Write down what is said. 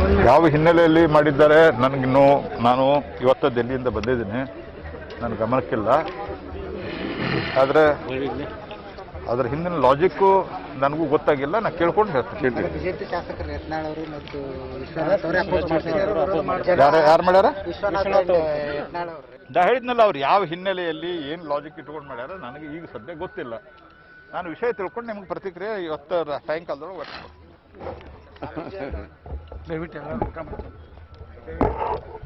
ಯಾವ ಹಿನ್ನೆಲೆಯಲ್ಲಿ ಮಾಡಿದ್ದಾರೆ ನನಗಿನ್ನೂ ನಾನು ಇವತ್ತು ಡೆಲ್ಲಿಯಿಂದ ಬಂದಿದ್ದೀನಿ ನನ್ನ ಗಮನಕ್ಕಿಲ್ಲ ಆದರೆ ಅದರ ಹಿಂದಿನ ಲಾಜಿಕ್ಕು ನನಗೂ ಗೊತ್ತಾಗಿಲ್ಲ ನಾನು ಕೇಳ್ಕೊಂಡು ಹೇಳ್ತೀನಿ ಬಿಜೆಪಿ ಶಾಸಕರು ಯತ್ನಾಳ್ ಅವರು ಮತ್ತು ವಿಶ್ವನಾಥ್ ಅವರು ಅಪೋಸ್ ಮಾಡ್ತಿದ್ದಾರೆ ಯಾರು ಯಾರು ಮಾಡ್ಯಾರ ವಿಶ್ವನಾಥ್ ಯತ್ನಾಳ್ ಅವರು ನಾ ಹೇಳಿದ್ನಲ್ಲ ಅವ್ರು ಯಾವ ಹಿನ್ನೆಲೆಯಲ್ಲಿ ಏನು ಲಾಜಿಕ್ ಇಟ್ಕೊಂಡು ಮಾಡ್ಯಾರ ನನಗೆ ಈಗ ಸದ್ಯ ಗೊತ್ತಿಲ್ಲ ನಾನು ವಿಷಯ ತಿಳ್ಕೊಂಡು ನಿಮ್ಗೆ ಪ್ರತಿಕ್ರಿಯೆ ಇವತ್ತು ರ- ಸಾಯಂಕಾಲದೊಳಗೆ ಒಟ್ಟು ದಯವಿಟ್ಟು ಎಲ್ಲ ಊಟ ಮಾಡಿ